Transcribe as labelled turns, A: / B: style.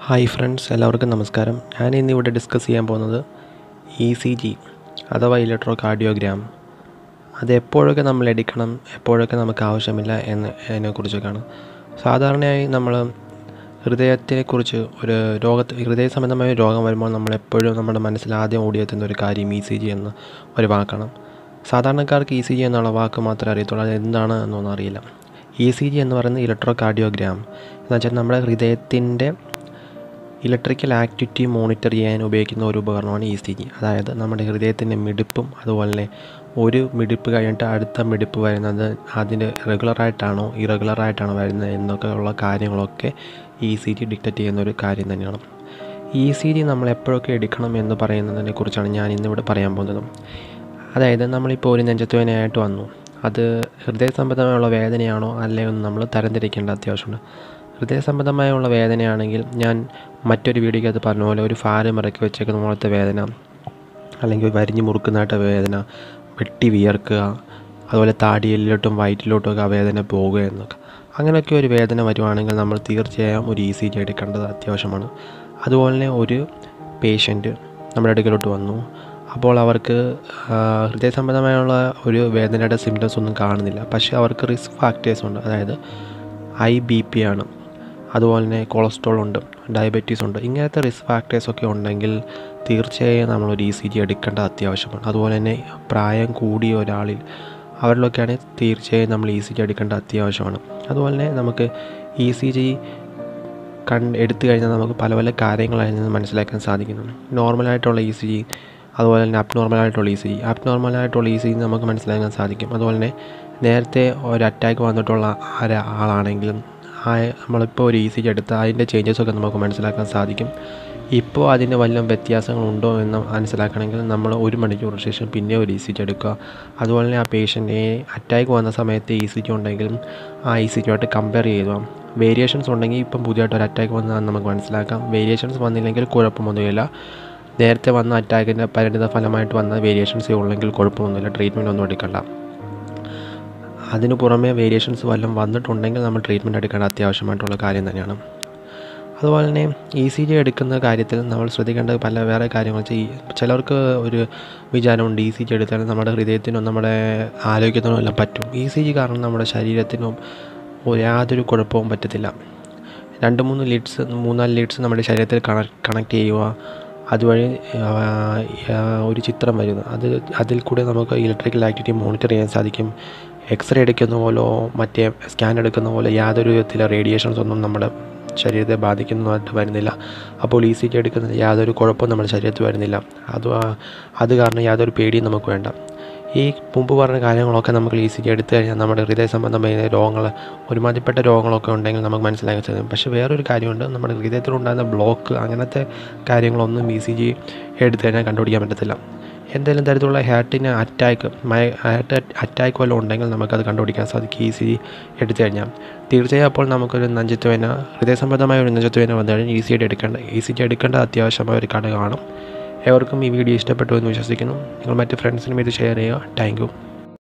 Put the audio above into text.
A: hi friends എല്ലാവർക്കും നമസ്കാരം ഞാൻ ഇന്നിവിടെ ഡിസ്കസ് ചെയ്യാൻ പോകുന്നത് ഇ സി ജി അഥവാ ഇലക്ട്രോ കാർഡിയോഗ്രാം അത് എപ്പോഴൊക്കെ നമ്മൾ എടുക്കണം എപ്പോഴൊക്കെ നമുക്ക് ആവശ്യമില്ല എന്ന് അതിനെക്കുറിച്ചൊക്കെയാണ് സാധാരണയായി നമ്മൾ ഹൃദയത്തെക്കുറിച്ച് ഒരു രോഗത്തെ ഹൃദയ സംബന്ധമായ ഒരു രോഗം വരുമ്പോൾ നമ്മളെപ്പോഴും നമ്മുടെ മനസ്സിൽ ആദ്യം ഓടിയെത്തുന്ന ഒരു കാര്യം ഇ സി ജി എന്ന ഒരു വാക്കാണ് സാധാരണക്കാർക്ക് ഇ സി ജി എന്നുള്ള വാക്ക് മാത്രമേ അറിയത്തുള്ളൂ അത് എന്താണ് എന്നൊന്നും അറിയില്ല ഇ സി ജി എന്ന് പറയുന്നത് ഇലക്ട്രോ കാർഡിയോഗ്രാം എന്ന് വെച്ചാൽ നമ്മുടെ ഹൃദയത്തിൻ്റെ ഇലക്ട്രിക്കൽ ആക്ടിവിറ്റി മോണിറ്റർ ചെയ്യാൻ ഉപയോഗിക്കുന്ന ഒരു ഉപകരണമാണ് ഇ സി ജി അതായത് നമ്മുടെ ഹൃദയത്തിൻ്റെ മിടിപ്പും അതുപോലെ തന്നെ ഒരു മിടിപ്പ് കഴിഞ്ഞിട്ട് അടുത്ത മിടിപ്പ് വരുന്നത് അതിന് റെഗുലറായിട്ടാണോ ഇറഗുലറായിട്ടാണോ വരുന്നത് എന്നൊക്കെ ഉള്ള കാര്യങ്ങളൊക്കെ ഇ സി ജി ഡിക്റ്റേറ്റ് ചെയ്യുന്ന ഒരു കാര്യം തന്നെയാണ് ഇ സി ജി നമ്മൾ എപ്പോഴൊക്കെ എടുക്കണം എന്ന് പറയുന്നതിനെ കുറിച്ചാണ് ഞാൻ ഇന്നിവിടെ പറയാൻ പോകുന്നത് അതായത് നമ്മളിപ്പോൾ ഒരു നെഞ്ചത്തുവേദനയായിട്ട് വന്നു അത് ഹൃദയ സംബന്ധമായുള്ള വേദനയാണോ അല്ലയോ എന്ന് നമ്മൾ തരംതിരിക്കേണ്ട അത്യാവശ്യമുണ്ട് ഹൃദയ സംബന്ധമായുള്ള വേദനയാണെങ്കിൽ ഞാൻ മറ്റൊരു വീഡിയോയ്ക്കകത്ത് പറഞ്ഞ പോലെ ഒരു ഭാരം ഇറക്കി വെച്ചേക്കുന്ന പോലത്തെ വേദന അല്ലെങ്കിൽ വരിഞ്ഞ് മുറുക്കുന്നതായിട്ട് വേദന വെട്ടി വിയർക്കുക അതുപോലെ താടിയിലോട്ടും വയറ്റിലോട്ടും ഒക്കെ ആ വേദന പോകുക എന്നൊക്കെ അങ്ങനെയൊക്കെ ഒരു വേദന വരുവാണെങ്കിൽ നമ്മൾ തീർച്ചയായും ഒരു ഇ സി ജി എടുക്കേണ്ടത് അത്യാവശ്യമാണ് അതുപോലെ തന്നെ ഒരു പേഷ്യൻറ്റ് നമ്മുടെ അടുക്കലോട്ട് വന്നു അപ്പോൾ അവർക്ക് ഹൃദയ സംബന്ധമായുള്ള ഒരു വേദനയുടെ സിംറ്റംസ് ഒന്നും കാണുന്നില്ല പക്ഷേ അവർക്ക് റിസ്ക് ഫാക്ടേഴ്സ് ഉണ്ട് അതായത് ഹൈ ബി പി ആണ് അതുപോലെ തന്നെ കൊളസ്ട്രോൾ ഉണ്ട് ഡയബറ്റീസ് ഉണ്ട് ഇങ്ങനത്തെ റിസ്ക് ഫാക്ടേഴ്സ് ഒക്കെ ഉണ്ടെങ്കിൽ തീർച്ചയായും നമ്മളൊരു ഇ സി ജി എടുക്കേണ്ടത് അത്യാവശ്യമാണ് അതുപോലെ തന്നെ പ്രായം കൂടിയ ഒരാളിൽ അവരിലൊക്കെയാണ് തീർച്ചയായും നമ്മൾ ഇ സി ജി എടുക്കേണ്ടത് അത്യാവശ്യമാണ് അതുപോലെ തന്നെ നമുക്ക് ഇ സി ജി കണ്ട് എടുത്തു കഴിഞ്ഞാൽ നമുക്ക് പല പല കാര്യങ്ങൾ അതിൽ നിന്ന് മനസ്സിലാക്കാൻ സാധിക്കുന്നു നോർമലായിട്ടുള്ള ഇ സി ജി അതുപോലെ തന്നെ അപ് നോർമലായിട്ടുള്ള ഇ സി ജി അപ് നോർമലായിട്ടുള്ള ഇ സി ജി നമുക്ക് മനസ്സിലാക്കാൻ സാധിക്കും അതുപോലെ തന്നെ നേരത്തെ ഒരു അറ്റാക്ക് വന്നിട്ടുള്ള ആര ആളാണെങ്കിലും ആ നമ്മളിപ്പോൾ ഒരു ഇ സി ജി എടുത്ത് അതിൻ്റെ ചേഞ്ചസൊക്കെ നമുക്ക് മനസ്സിലാക്കാൻ സാധിക്കും ഇപ്പോൾ അതിന് വല്ല വ്യത്യാസങ്ങളുണ്ടോ എന്ന് മനസ്സിലാക്കണമെങ്കിൽ നമ്മൾ ഒരു മണിക്കൂറിന് ശേഷം പിന്നെ ഒരു ഇ സി ജി എടുക്കുക അതുപോലെ തന്നെ ആ പേഷ്യൻ്റെ അറ്റാക്ക് വന്ന സമയത്ത് ഇ സി ജി ഉണ്ടെങ്കിലും ആ ഇ സി ജിയുമായിട്ട് കമ്പയർ ചെയ്യുക വേരിയേഷൻസ് ഉണ്ടെങ്കിൽ ഇപ്പം പുതിയതായിട്ട് ഒരു അറ്റാക്ക് വന്നതാണെന്ന് നമുക്ക് മനസ്സിലാക്കാം വേരിയേഷൻസ് വന്നില്ലെങ്കിൽ കുഴപ്പമൊന്നുമില്ല നേരത്തെ വന്ന അറ്റാക്കിൻ്റെ പരിണിത ഫലമായിട്ട് വന്ന വേരിയേഷൻസേ ഉള്ളെങ്കിൽ കുഴപ്പമൊന്നുമില്ല ട്രീറ്റ്മെൻറ്റ് ഒന്നും എടുക്കണ്ട അതിന് പുറമെ വേരിയേഷൻസ് വല്ലതും വന്നിട്ടുണ്ടെങ്കിൽ നമ്മൾ ട്രീറ്റ്മെൻറ്റ് എടുക്കേണ്ട അത്യാവശ്യമായിട്ടുള്ള കാര്യം തന്നെയാണ് അതുപോലെ തന്നെ ഇ സി ജി എടുക്കുന്ന കാര്യത്തിൽ നമ്മൾ ശ്രദ്ധിക്കേണ്ട പല വേറെ കാര്യങ്ങൾ വെച്ചാൽ ഈ ചിലർക്ക് ഒരു വിചാരമുണ്ട് ഇ സി ജി എടുത്താൽ നമ്മുടെ ഹൃദയത്തിനും നമ്മുടെ ആരോഗ്യത്തിനും എല്ലാം പറ്റും ഇ സി ജി കാരണം നമ്മുടെ ശരീരത്തിനും യാതൊരു കുഴപ്പവും പറ്റത്തില്ല രണ്ട് മൂന്ന് ലീഡ്സ് മൂന്നാല് ലീഡ്സ് നമ്മുടെ ശരീരത്തിൽ കണക്ട് ചെയ്യുക അതുവഴി ഒരു ചിത്രം വരുന്നു അത് അതിൽ കൂടെ നമുക്ക് ഇലക്ട്രിക്കൽ ആക്ടിവിറ്റി മോണിറ്റർ ചെയ്യാൻ സാധിക്കും എക്സ്റേ എടുക്കുന്ന പോലോ മറ്റേ സ്കാൻ എടുക്കുന്ന പോലെ യാതൊരു വിധത്തിലെ റേഡിയേഷൻസ് ഒന്നും നമ്മുടെ ശരീരത്തെ ബാധിക്കുന്നതായിട്ട് വരുന്നില്ല അപ്പോൾ ഇ സി ജി എടുക്കുന്നത് യാതൊരു കുഴപ്പവും നമ്മുടെ ശരീരത്തിൽ വരുന്നില്ല അത് അത് കാരണം യാതൊരു പേടിയും നമുക്ക് വേണ്ട ഈ മുമ്പ് പറഞ്ഞ കാര്യങ്ങളൊക്കെ നമുക്ക് ഇ സി ജി എടുത്തു കഴിഞ്ഞാൽ നമ്മുടെ ഹൃദയ സംബന്ധമായ രോഗങ്ങൾ ഒരുമാതിരിപ്പെട്ട രോഗങ്ങളൊക്കെ ഉണ്ടെങ്കിൽ നമുക്ക് മനസ്സിലാക്കാൻ സാധിക്കും പക്ഷേ വേറൊരു കാര്യമുണ്ട് നമ്മുടെ ഹൃദയത്തിലുണ്ടാകുന്ന ബ്ലോക്ക് അങ്ങനത്തെ കാര്യങ്ങളൊന്നും ഇ സി ജി എടുത്തു കഴിഞ്ഞാൽ കണ്ടുപിടിക്കാൻ പറ്റത്തില്ല എന്തെങ്കിലും തരത്തിലുള്ള ഹാർട്ടിന് അറ്റാക്ക് ഹാർട്ട് അറ്റാക്ക് വല്ലതും ഉണ്ടെങ്കിൽ നമുക്കത് കണ്ടുപിടിക്കാൻ സാധിക്കും ഇ സി ജി എടുത്തു കഴിഞ്ഞാൽ തീർച്ചയായും അപ്പോൾ നമുക്കൊരു നെഞ്ചത്ത് വേന ഹൃദയ സംബന്ധമായ ഒരു നെഞ്ചത്ത് വേന വന്നു കഴിഞ്ഞാൽ ഇ സി ജി എടുക്കേണ്ട ഇ സി ജി എടുക്കേണ്ട അത്യാവശ്യമായ ഒരു ഘടകമാണ് ഏവർക്കും ഈ വീഡിയോ ഇഷ്ടപ്പെട്ടു എന്ന് വിശ്വസിക്കുന്നു നിങ്ങൾ മറ്റ് ഫ്രണ്ട്സിനും ഇത് ഷെയർ ചെയ്യുക താങ്ക്